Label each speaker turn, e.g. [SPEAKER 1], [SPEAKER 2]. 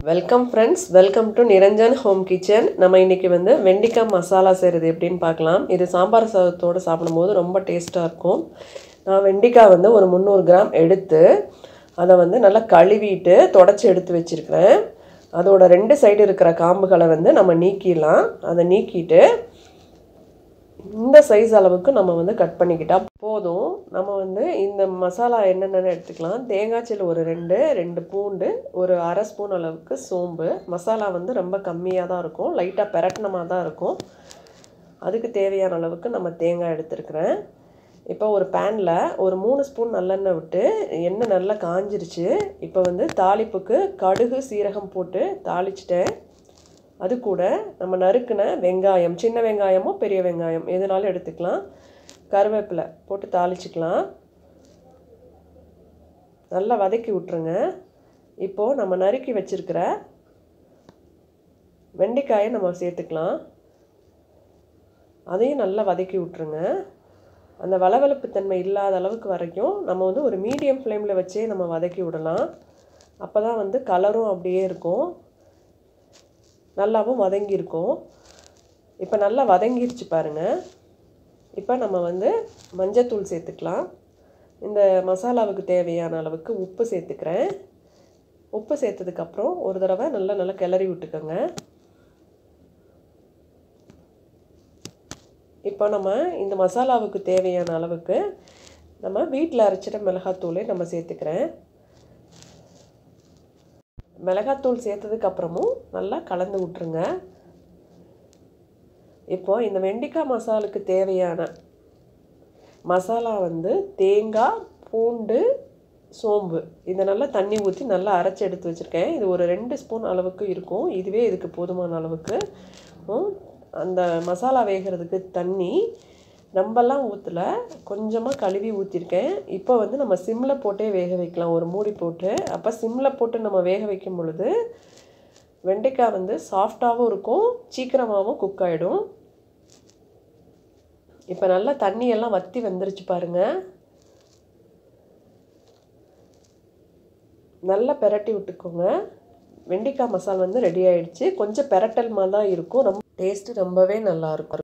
[SPEAKER 1] welcome friends welcome to Niranjan home kitchen நம்ம இன்றைக்கி வந்து வெண்டிக்காய் மசாலா செய்கிறது எப்படின்னு பார்க்கலாம் இது சாம்பார் சாதத்தோடு சாப்பிடும்போது ரொம்ப டேஸ்ட்டாக இருக்கும் நான் வெண்டிக்காய் வந்து ஒரு முந்நூறு கிராம் எடுத்து அதை வந்து நல்லா கழுவிட்டு தொடச்சி எடுத்து வச்சுருக்கிறேன் அதோட ரெண்டு சைடு இருக்கிற காம்புகளை வந்து நம்ம நீக்கிடலாம் அதை நீக்கிட்டு இந்த சைஸ் அளவுக்கு நம்ம வந்து கட் பண்ணிக்கிட்டால் போதும் நம்ம வந்து இந்த மசாலா என்னென்னு எடுத்துக்கலாம் தேங்காய் சில்லு ஒரு ரெண்டு ரெண்டு பூண்டு ஒரு அரை ஸ்பூன் அளவுக்கு சோம்பு மசாலா வந்து ரொம்ப கம்மியாக தான் இருக்கும் லைட்டாக பெரட்டினமாக தான் இருக்கும் அதுக்கு தேவையான அளவுக்கு நம்ம தேங்காய் எடுத்துருக்குறேன் இப்போ ஒரு பேனில் ஒரு மூணு ஸ்பூன் நல்லெண்ணெய் விட்டு எண்ணெய் நல்லா காஞ்சிருச்சு இப்போ வந்து தாளிப்புக்கு கடுகு சீரகம் போட்டு தாளிச்சிட்டேன் அது கூட நம்ம நறுக்கின வெங்காயம் சின்ன வெங்காயமோ பெரிய வெங்காயம் எதுனாலும் எடுத்துக்கலாம் கருவேப்பிலை போட்டு தாளிச்சிக்கலாம் நல்லா வதக்கி விட்ருங்க இப்போது நம்ம நறுக்கி வச்சுருக்கிற வெண்டைக்காயை நம்ம சேர்த்துக்கலாம் அதையும் நல்லா வதக்கி விட்ருங்க அந்த வளவளப்பு தன்மை இல்லாத அளவுக்கு வரைக்கும் நம்ம வந்து ஒரு மீடியம் ஃப்ளேமில் வச்சே நம்ம வதக்கி விடலாம் அப்போ தான் வந்து கலரும் அப்படியே இருக்கும் நல்லாவும் வதங்கியிருக்கும் இப்போ நல்லா வதங்கிருச்சு பாருங்கள் இப்போ நம்ம வந்து மஞ்சத்தூள் சேர்த்துக்கலாம் இந்த மசாலாவுக்கு தேவையான அளவுக்கு உப்பு சேர்த்துக்கிறேன் உப்பு சேர்த்ததுக்கப்புறம் ஒரு தடவை நல்லா நல்லா கிளறி விட்டுக்கோங்க இப்போ நம்ம இந்த மசாலாவுக்கு தேவையான அளவுக்கு நம்ம வீட்டில் அரைச்சிட்ட மிளகாத்தூளே நம்ம சேர்த்துக்கிறேன் மிளகாத்தூள் சேர்த்ததுக்கப்புறமும் நல்லா கலந்து விட்ருங்க இப்போ இந்த வெண்டிக்காய் மசாலுக்கு தேவையான மசாலா வந்து தேங்காய் பூண்டு சோம்பு இதை நல்லா தண்ணி ஊற்றி நல்லா அரைச்சி எடுத்து வச்சுருக்கேன் இது ஒரு ரெண்டு ஸ்பூன் அளவுக்கு இருக்கும் இதுவே இதுக்கு போதுமான அளவுக்கு அந்த மசாலா வேகிறதுக்கு தண்ணி ரொம்பலாம் ஊற்றலை கொஞ்சமாக கழுவி ஊற்றிருக்கேன் இப்போ வந்து நம்ம சிம்மில் போட்டே வேக வைக்கலாம் ஒரு மூடி போட்டு அப்போ சிம்மில் போட்டு நம்ம வேக வைக்கும் பொழுது வெண்டைக்காய் வந்து சாஃப்டாகவும் இருக்கும் சீக்கிரமாகவும் குக் ஆகிடும் இப்போ நல்லா தண்ணியெல்லாம் வற்றி வந்துருச்சு பாருங்கள் நல்லா பெரட்டி விட்டுக்கோங்க வெண்டிக்காய் மசால் வந்து ரெடி ஆகிடுச்சு கொஞ்சம் பெரட்டல் மாதிரி தான் இருக்கும் ரொம்ப டேஸ்ட்டு ரொம்பவே நல்லாயிருக்கும்